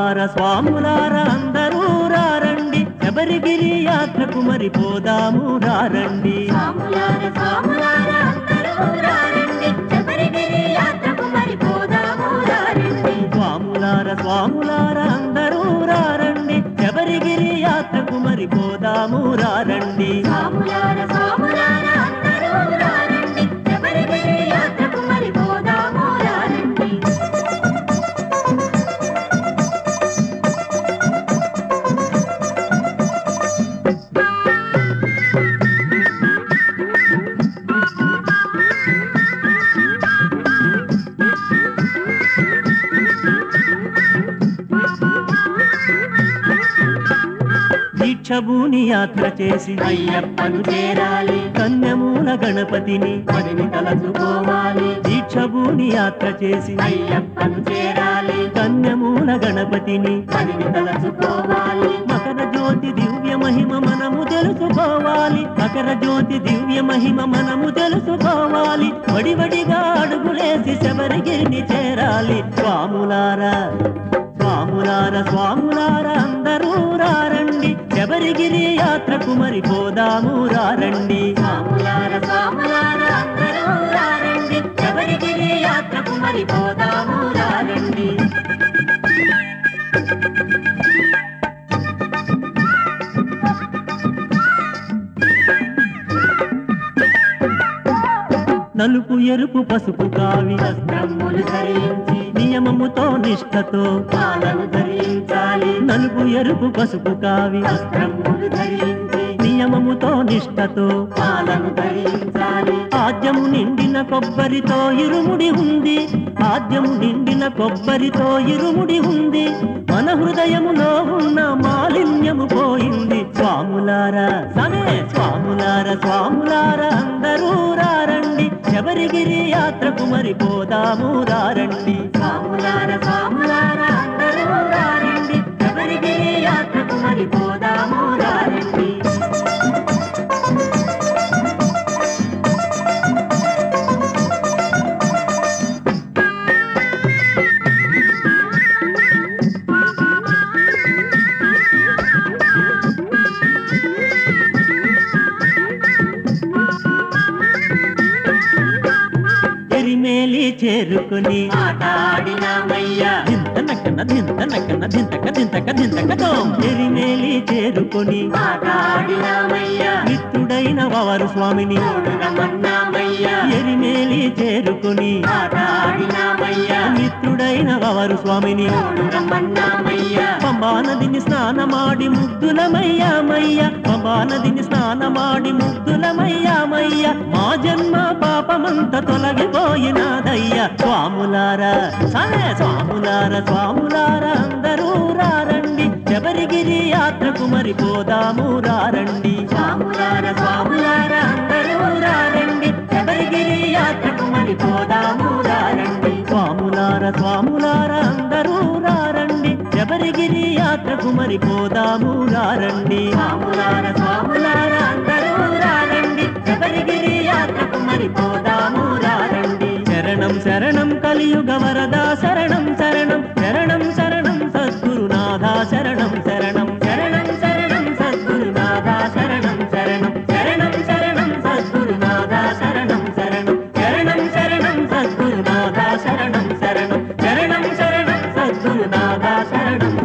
స్వాములార స్వాములార అందరూ రారండి శబరిగిరి యాత్రకు మరి పోదాము రారండి స్వాములార స్వాములార అందరూ రారండి శబరిగిరి యాత్రకు మరి పోదాము రారండి స్వాములార స్వాములార అందరూ రారండి శబరిగిరి యాత్రకు మరి పోదాము రారండి స్వాములార స్వాములార అందరూ రారండి శబరిగిరి యాత్రకు మరి పోదాము రారండి దీక్షభూని యాత్ర చేసి అయ్యప్పను చేరాలి కన్యమూల గణపతిని పదిని తలచుకోవాలి దీక్షభూని యాత్ర చేసి అయ్యప్పను చేరాలి కన్యమూల గణపతిని పదిని తలచుకోవాలి మకర జ్యోతి దివ్య మహిమ మనము తెలుసుకోవాలి మకర జ్యోతి దివ్య మహిమ మనము తెలుసుకోవాలి వడివడిగా అడుగులేసి శబరిగిరిని చేరాలి స్వాములారా స్వాములార స్వాములార అందరూ రారండి శబరిగిరి యాత్రకు మరి పోదాము రారండి స్వాములార స్వాములార అందరూ రారండి శబరిగిరి యాత్రకు మరి పోదాము రారండి నలుపు ఎరుపు పసుపు కావి వస్త్రములు ధరించి నియమముతో నిష్ఠతో పాలను ధరించాలి నలుపు ఎరుపు పసుపు కావి వస్త్రములు ధరించి నియమముతో నిష్ఠతో పాలను ధరించాలి ఆద్యము నిండిన కొబ్బరితో ఇరుముడి ఉంది ఆద్యము నిండిన కొబ్బరితో ఇరుముడి ఉంది మన హృదయములో ఉన్న మాలిన్యము పోయింది స్వాములారా సమే స్వాములార స్వాములార అందరూ రారండి శబరిగిరి యాత్రకు మరి పోదాము రారండి స్వాములార స్వాములార అందరూ రారండి శబరిగిరి యాత్రకు మరి పోదాము రారండి ఎరిమేలి చేరుకుని ఆటాడినామయ్యా దింత నక్కన దింత నక్కన దింతక దింతక దింతకతో ఎరిమేలి చేరుకొని ఆటాడినామయ్యా మిత్రుడైన వారు స్వామిని రమన్నామయ్యా ఎరిమేలి చేరుకొని ఆటాడినామయ్యా మిత్రుడైన వారు స్వామిని రమన్నామయ్యా పంబా నదిని స్నానమాడి ముగ్ధులమయ్యామయ్య పంబా నదిని స్నానమాడి ముగ్ధులమయ్యామయ్య మా జన్మ పాపమంత తొలగిపోయినాదయ్య స్వాములారా సరే స్వాములారా స్వాములారా అందరూ రారండి శబరిగిరి యాత్రకు మరి పోదాము రారండి స్వాములార స్వాములార అందరూ రారండి శబరిగిరి యాత్రకు మరి పోదాము రారండి స్వాములార స్వాములార అందరూ రారండి శబరిగిరి యాత్రకు మరి పోదాము రారండి స్వాములార స్వాములార అందరూ రారండి శబరిగిరి యాత్రకు మరి పోదాము రారండి శరణం శరణం కలియుగ వరదా శరణం శరణం శరణం శరణం సద్గురునాథ శరణం శరణం శరణం శరణం సద్గురునాథ శరణం శరణం శరణం శరణం సద్గురునాథ శరణం శరణం శరణం శరణం సద్గురునాథ శరణం శరణం శరణం శరణం సద్గురునాథ శరణం